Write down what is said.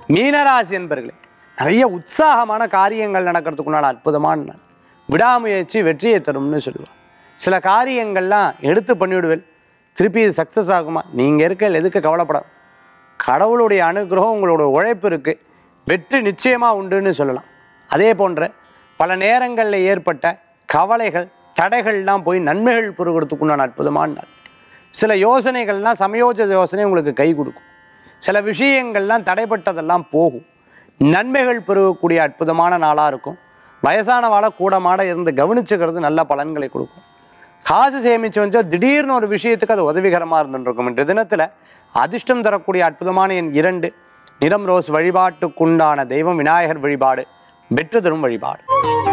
மீனராசி என்பர்களே நிறைய உற்சாகமான காரியங்கள் நடக்கிறதுக்குண்டான அற்புதமான நாள் விடாமுயற்சி வெற்றியை தரும்னு சொல்லுவாள் சில காரியங்கள்லாம் எடுத்து பண்ணிவிடுவேன் திருப்பி இது சக்ஸஸ் ஆகுமா நீங்கள் இருக்க எதுக்கு கவலைப்பட கடவுளுடைய அனுகிரகம் உங்களோட உழைப்பு இருக்குது வெற்றி நிச்சயமாக உண்டுன்னு சொல்லலாம் அதே போன்ற பல நேரங்களில் ஏற்பட்ட கவலைகள் தடைகள்லாம் போய் நன்மைகள் பெறுகிறதுக்குண்டான அற்புதமான நாள் சில யோசனைகள்லாம் சமயோஜித யோசனை உங்களுக்கு கை கொடுக்கும் சில விஷயங்கள்லாம் தடைப்பட்டதெல்லாம் போகும் நன்மைகள் பெருகக்கூடிய அற்புதமான நாளாக இருக்கும் வயசானவாளை கூடமாட இருந்து கவனிச்சுக்கிறது நல்ல பலன்களை கொடுக்கும் காசு சேமிச்சு வச்சா திடீர்னு ஒரு விஷயத்துக்கு அது உதவிகரமாக இருந்துருக்கும் இன்றைய தினத்தில் அதிர்ஷ்டம் தரக்கூடிய அற்புதமான என் இரண்டு நிறம் ரோஸ் வழிபாட்டுக்குண்டான தெய்வம் விநாயகர் வழிபாடு வெற்றி தரும் வழிபாடு